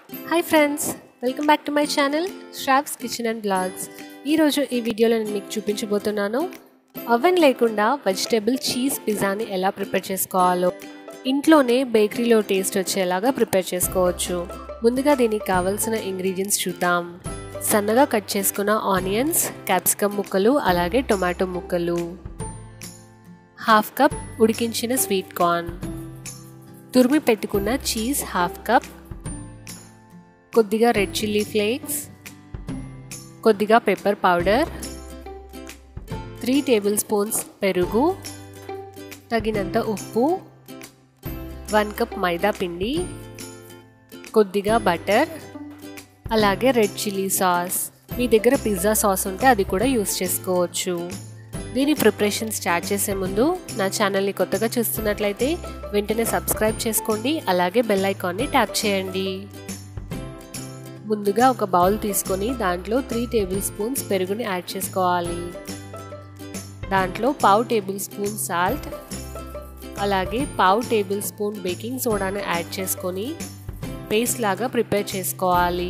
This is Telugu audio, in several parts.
hi friends welcome back to my channel Shravs kitchen and blogs ఈరోజు ఈ వీడియోలో నేను మీకు చూపించబోతున్నాను అవెన్ లేకుండా వెజిటేబుల్ చీజ్ పిజ్జాని ఎలా ప్రిపేర్ చేసుకోవాలో ఇంట్లోనే బేకరీలో టేస్ట్ వచ్చేలాగా ప్రిపేర్ చేసుకోవచ్చు ముందుగా దీనికి కావలసిన ఇంగ్రీడియంట్స్ చూద్దాం సన్నగా కట్ చేసుకున్న ఆనియన్స్ క్యాప్సికమ్ ముక్కలు అలాగే టొమాటో ముక్కలు హాఫ్ కప్ ఉడికించిన స్వీట్ కార్న్ తురిమి పెట్టుకున్న చీజ్ హాఫ్ కప్ కొద్దిగా రెడ్ చిల్లీ ఫ్లేక్స్ కొద్దిగా pepper powder three tablespoons పెరుగు తగినంత ఉప్పు వన్ కప్ మైదా పిండి కొద్దిగా బటర్ అలాగే రెడ్ చిల్లీ సాస్ మీ దగ్గర పిజ్జా సాస్ ఉంటే అది కూడా యూస్ చేసుకోవచ్చు దీని ప్రిపరేషన్ స్టార్ట్ చేసే ముందు నా ఛానల్ని కొత్తగా చూస్తున్నట్లయితే వెంటనే సబ్స్క్రైబ్ చేసుకోండి అలాగే బెల్ ఐకాన్ని ట్యాప్ చేయండి ముందుగా ఒక బౌల్ తీసుకొని దాంట్లో త్రీ టేబుల్ స్పూన్స్ పెరుగుని యాడ్ చేసుకోవాలి దాంట్లో పావు టేబుల్ స్పూన్ సాల్ట్ అలాగే పావు టేబుల్ స్పూన్ బేకింగ్ సోడాను యాడ్ చేసుకొని పేస్ట్ లాగా ప్రిపేర్ చేసుకోవాలి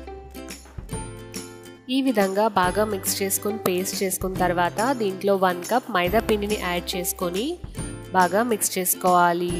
ఈ విధంగా బాగా మిక్స్ చేసుకొని పేస్ట్ చేసుకున్న తర్వాత దీంట్లో వన్ కప్ మైదా పిండిని యాడ్ చేసుకొని బాగా మిక్స్ చేసుకోవాలి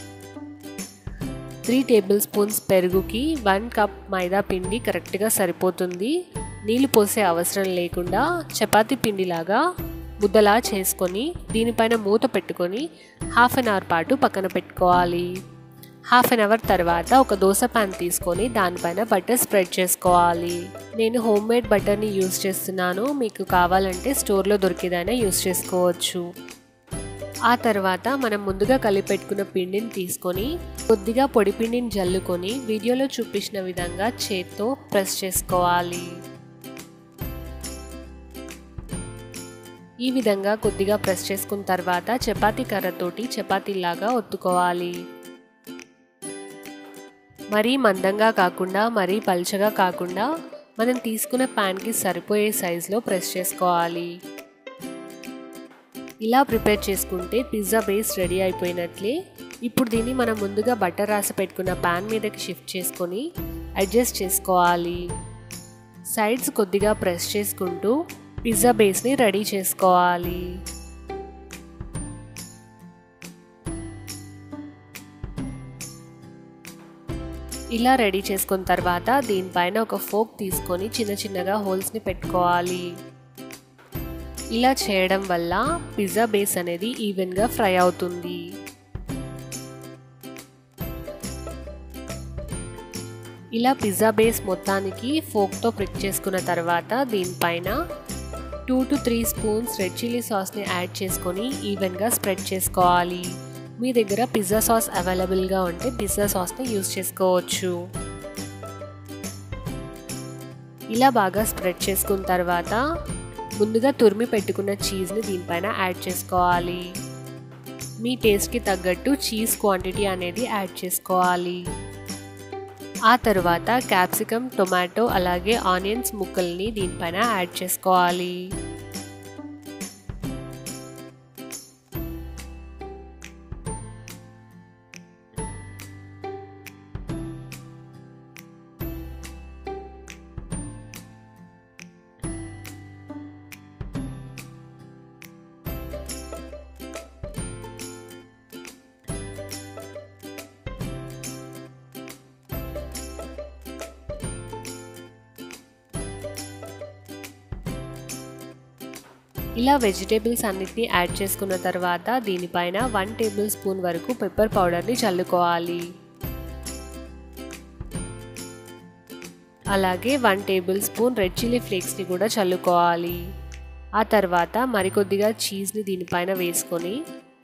త్రీ టేబుల్ స్పూన్స్ పెరుగుకి వన్ కప్ మైదా పిండి కరెక్ట్గా సరిపోతుంది నీళ్ళు పోసే అవసరం లేకుండా చపాతీ పిండిలాగా ముద్దలా చేసుకొని దీనిపైన మూత పెట్టుకొని హాఫ్ అన్ అవర్ పాటు పక్కన పెట్టుకోవాలి హాఫ్ అన్ అవర్ తర్వాత ఒక దోశ ప్యాన్ తీసుకొని దానిపైన బటర్ స్ప్రెడ్ చేసుకోవాలి నేను హోమ్ మేడ్ బటర్ని యూస్ చేస్తున్నాను మీకు కావాలంటే స్టోర్లో దొరికేదైనా యూస్ చేసుకోవచ్చు ఆ తర్వాత మనం ముందుగా కలిపెట్టుకున్న పిండిని తీసుకొని కొద్దిగా పొడి పిండిని జల్లుకొని వీడియోలో చూపించిన విధంగా చేత్తో ప్రెస్ చేసుకోవాలి ఈ విధంగా కొద్దిగా ప్రెస్ చేసుకున్న తర్వాత చపాతీ కర్రతోటి చపాతీలాగా ఒత్తుకోవాలి మరీ మందంగా కాకుండా మరీ పల్చగా కాకుండా మనం తీసుకున్న ప్యాన్కి సరిపోయే సైజులో ప్రెస్ చేసుకోవాలి ఇలా ప్రిపేర్ చేసుకుంటే పిజ్జా బేస్ రెడీ అయిపోయినట్లే ఇప్పుడు దీన్ని మనం ముందుగా బటర్ రాసి పెట్టుకున్న ప్యాన్ మీదకి షిఫ్ట్ చేసుకొని అడ్జస్ట్ చేసుకోవాలి సైడ్స్ కొద్దిగా ప్రెస్ చేసుకుంటూ పిజ్జా బేస్ని రెడీ చేసుకోవాలి ఇలా రెడీ చేసుకున్న తర్వాత దీనిపైన ఒక ఫోక్ తీసుకొని చిన్న చిన్నగా హోల్స్ని పెట్టుకోవాలి ఇలా చేయడం వల్ల పిజ్జా బేస్ అనేది ఈవెన్గా ఫ్రై అవుతుంది ఇలా పిజ్జా బేస్ మొత్తానికి ఫోక్తో ప్రిక్ చేసుకున్న తర్వాత దీనిపైన two to three spoons red chilli సాస్ని యాడ్ చేసుకొని ఈవెన్గా స్ప్రెడ్ చేసుకోవాలి మీ దగ్గర పిజ్జా సాస్ అవైలబుల్గా ఉంటే పిజ్జా సాస్ని యూస్ చేసుకోవచ్చు ఇలా బాగా స్ప్రెడ్ చేసుకున్న తర్వాత ముందుగా తురిమి పెట్టుకున్న చీజ్ని దీనిపైన యాడ్ చేసుకోవాలి మీ టేస్ట్కి తగ్గట్టు చీజ్ క్వాంటిటీ అనేది యాడ్ చేసుకోవాలి ఆ తర్వాత క్యాప్సికమ్ టొమాటో అలాగే ఆనియన్స్ ముక్కల్ని దీనిపైన యాడ్ చేసుకోవాలి ఇలా వెజిటేబుల్స్ అన్నిటిని యాడ్ చేసుకున్న తర్వాత దీనిపైన వన్ టేబుల్ స్పూన్ వరకు పెప్పర్ పౌడర్ని చల్లుకోవాలి అలాగే one tablespoon red chilli ఫ్లేక్స్ని కూడా చల్లుకోవాలి ఆ తర్వాత మరికొద్దిగా చీజ్ని దీనిపైన వేసుకొని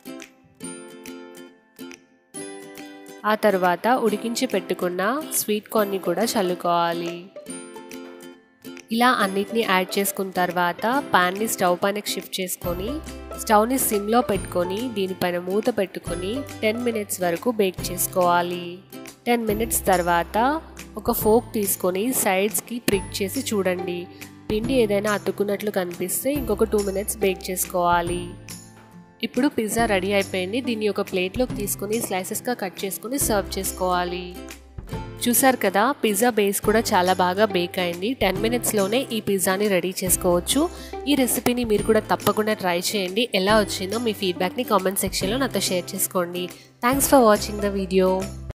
ఆ తర్వాత ఉడికించి పెట్టుకున్న స్వీట్ కార్న్ని కూడా చల్లుకోవాలి ఇలా అన్నిటిని యాడ్ చేసుకున్న తర్వాత పాన్ని స్టవ్ పైనకి షిఫ్ట్ చేసుకొని స్టవ్ని సిమ్లో పెట్టుకొని దీనిపైన మూత పెట్టుకొని టెన్ మినిట్స్ వరకు బేక్ చేసుకోవాలి టెన్ మినిట్స్ తర్వాత ఒక ఫోక్ తీసుకొని సైడ్స్కి ప్రిక్ చేసి చూడండి పిండి ఏదైనా అతుక్కున్నట్లు కనిపిస్తే ఇంకొక టూ మినిట్స్ బేక్ చేసుకోవాలి ఇప్పుడు పిజ్జా రెడీ అయిపోయింది దీన్ని ఒక ప్లేట్లోకి తీసుకొని స్లైసెస్గా కట్ చేసుకొని సర్వ్ చేసుకోవాలి చూసారు కదా పిజ్జా బేస్ కూడా చాలా బాగా బేక్ అయింది టెన్ మినిట్స్లోనే ఈ పిజ్జాని రెడీ చేసుకోవచ్చు ఈ రెసిపీని మీరు కూడా తప్పకుండా ట్రై చేయండి ఎలా వచ్చిందో మీ ఫీడ్బ్యాక్ని కామెంట్ సెక్షన్లో నాతో షేర్ చేసుకోండి thanks for watching the video